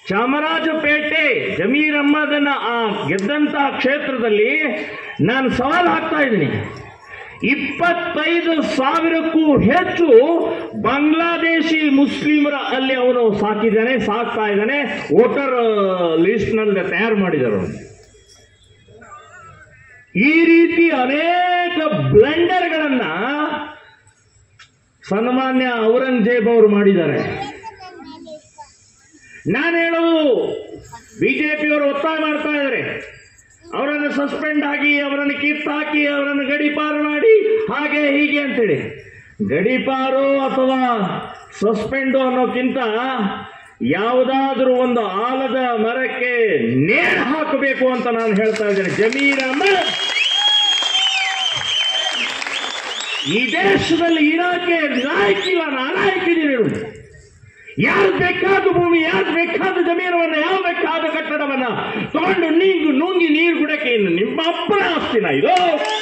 ಚಾಮರಾಜಪೇಟೆ ಜಮೀರ್ ಅಹ್ಮದನ್ನ ಆ ಗೆದ್ದಂತ ಕ್ಷೇತ್ರದಲ್ಲಿ ನಾನು ಸವಾಲು ಹಾಕ್ತಾ ಇದ್ದೀನಿ ಇಪ್ಪತ್ತೈದು ಸಾವಿರಕ್ಕೂ ಹೆಚ್ಚು ಬಾಂಗ್ಲಾದೇಶಿ ಮುಸ್ಲಿಮರ ಅಲ್ಲಿ ಅವನು ಸಾಕಿದ್ದಾನೆ ಸಾಕ್ತಾ ಇದ್ದಾನೆ ವೋಟರ್ ಲಿಸ್ಟ್ ನಲ್ಲಿ ತಯಾರು ಮಾಡಿದರು ಈ ರೀತಿ ಅನೇಕ ಬ್ಲೆಂಡರ್ಗಳನ್ನ ಸನ್ಮಾನ್ಯ ಔರಂಗಜೇಬ್ ಅವರು ಮಾಡಿದ್ದಾರೆ ನಾನು ಹೇಳೋದು ಬಿಜೆಪಿಯವರು ಒತ್ತಾಯ ಮಾಡ್ತಾ ಇದ್ದಾರೆ ಅವರನ್ನು ಸಸ್ಪೆಂಡ್ ಆಗಿ ಅವರನ್ನು ಕಿತ್ತಾಕಿ ಅವರನ್ನು ಗಡಿಪಾರು ಮಾಡಿ ಹಾಗೆ ಹೀಗೆ ಅಂತೇಳಿ ಗಡಿಪಾರು ಅಥವಾ ಸಸ್ಪೆಂಡು ಅನ್ನೋಕ್ಕಿಂತ ಯಾವುದಾದ್ರೂ ಒಂದು ಆಲದ ಮರಕ್ಕೆ ನೇಣು ಹಾಕಬೇಕು ಅಂತ ನಾನು ಹೇಳ್ತಾ ಇದ್ದೇನೆ ಜಮೀರ್ ಅಹ್ಮದ್ ಈ ದೇಶದಲ್ಲಿ ಇರಾಕೆ ನಾಯಕಿಲ್ಲ ನಾಯಕಿದ್ದೀರಿ ನೀವು ಯಾರು ಬೇಕಾದ ಭೂಮಿ ಯಾರು ಬೇಕಾದ ಜಮೀನವನ್ನ ಯಾವ ಬೇಕಾದ ಕಟ್ಟಡವನ್ನ ತಗೊಂಡು ನೀಂಗು ನುಂಗಿ ನೀರು ಗುಡಕ್ಕೆ ಇನ್ನು ನಿಮ್ಮ ಅಪ್ಪನ ಆಸ್ತಿನ ಇದು